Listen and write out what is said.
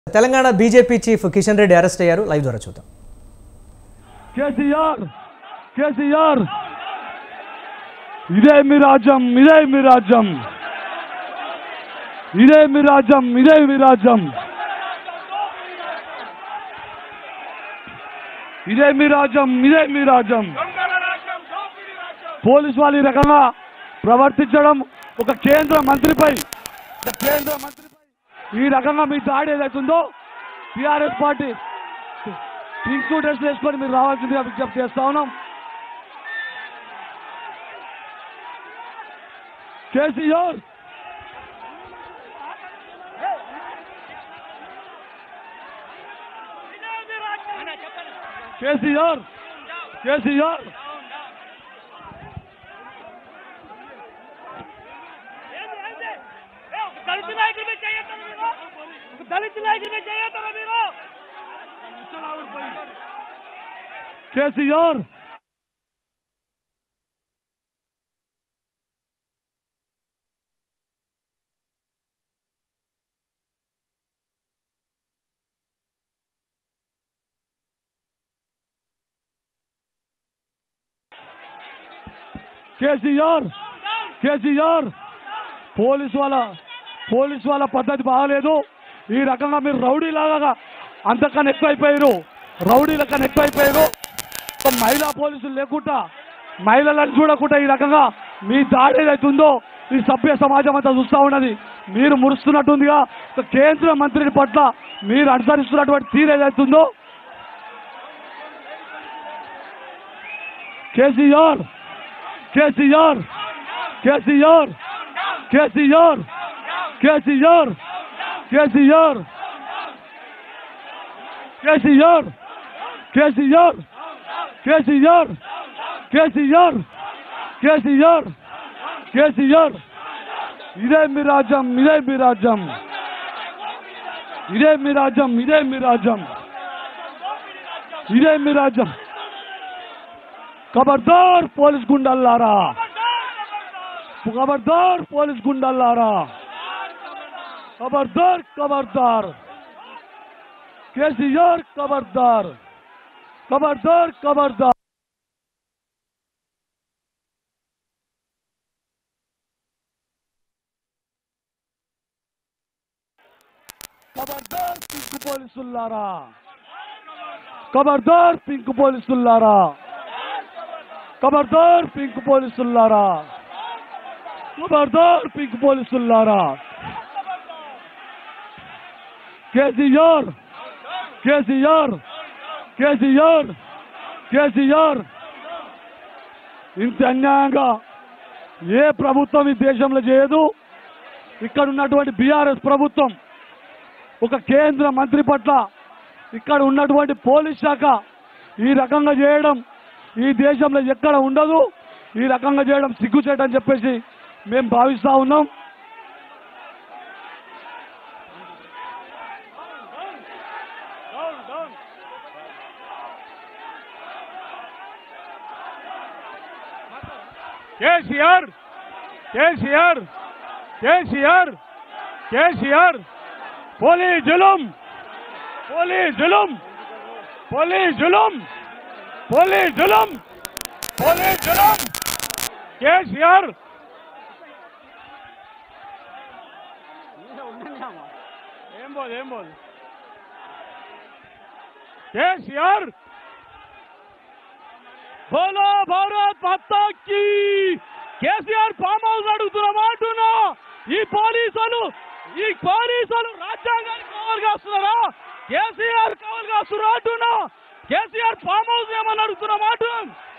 Telangana BJP chief Kishan Reddy arrest అయ్యారు live ద్వారా చూద్దాం కేసీఆర్ కేసీఆర్ ఇదే మీ రాజ్యం ఇదే మీ రాజ్యం ఇదే మీ రాజ్యం ఇదే మీ రాజ్యం ఇదే మీ రాజ్యం ఇదే మీ రాజ్యం పోలీసు వాళ్ళు ఈ రకంగా ప్రవర్తించడం ఒక కేంద్ర మంత్రిపై ఒక కేంద్ర మంత్రిపై ఈ రకంగా మీ దాడి ఏదైతుందో TRS party pink suit dress వేసుకొని మీరు రావాల్సిందిగా విజ్ఞప్తి చేస్తా ఉన్నాం కేసీఆర్ కేసీఆర్ కేసీఆర్ దళిత నాయకుల మీద చేయొద్దా మీరు ఒక దళిత నాయకుల మీద చేయొద్దా మీరు కేసీఆర్ కేసీఆర్ కేసీఆర్ పోలీసు వాళ్ళ పోలీసు వాళ్ళ పద్ధతి బాగాలేదు ఈ రకంగా మీరు రౌడీ లాగా అంతకన్నా ఎక్కువైపోయారు రౌడీల కన్నా ఎక్కువైపోయారు ఒక మహిళా పోలీసులు లేకుండా మహిళలను చూడకుండా ఈ రకంగా మీ దాడి ఏదైతుందో ఈ సభ్య సమాజం అంతా చూస్తా ఉన్నది మీరు మురుస్తున్నట్టుందిగా ఒక కేంద్ర మంత్రిని పట్ల మీరు అనుసరిస్తున్నటువంటి తీరు ఏదైతుందో KCR KCR KCR KCR KCR KCR KCR KCR KCR KCR KCR KCR ఇదే మీ రాజ్యం ఇదే మీ రాజ్యం ఇదే మీ రాజ్యం ఇదే మీ రాజ్యం ఇదే మీ రాజ్యం ఖబర్దార్ పోలీస్ గుండల్లారా ఖబర్దార్ పోలీస్ గుండల్లారా ఖబర్దార్ ఖబర్దార్ కేసీఆర్ ఖబర్దార్ ఖబర్దార్ ఖబర్దార్ ఖబర్దార్ పింక్ పోలీసుల్లారా ఖబర్దార్ పింక్ పోలీసుల్లారా ఖబర్దార్ పింక్ పోలీసుల్లారా ఖబర్దార్ పింక్ పోలీసుల్లారా కేసీఆర్ కేసీఆర్ కేసీఆర్ కేసీఆర్ ఇంత అన్యాయంగా ఏ ప్రభుత్వం ఈ దేశంలో చేయదు ఇక్కడ ఉన్నటువంటి బీఆర్ఎస్ ప్రభుత్వం ఒక కేంద్ర మంత్రి పట్ల ఇక్కడ ఉన్నటువంటి పోలీస్ శాఖ ఈ రకంగా చేయడం ఈ దేశంలో ఎక్కడ ఉండదు ఈ రకంగా చేయడం సిగ్గుచేటని చెప్పేసి మేము భావిస్తా ఉన్నాం KCR KCR KCR KCR police జులుం పోలీస్ జులుం పోలీస్ జులుం పోలీస్ జులుం పోలీస్ జులుం కేసీఆర్ ఏం పోదు ఏం పోదు కేసీఆర్ బోలో భారత్ మాతాకి కేసీఆర్ ఫామ్ హౌస్ అడుగుతున్న మాటున్నా ఈ పోలీసులు ఈ పోలీసులు రాజ్యాంగానికి కావాలి కాస్తున్నారా కేసీఆర్ కావాలి కాస్తున్నారు అంటున్నా కేసీఆర్ ఫామ్ హౌస్ ఏమని అడుగుతున్న మాట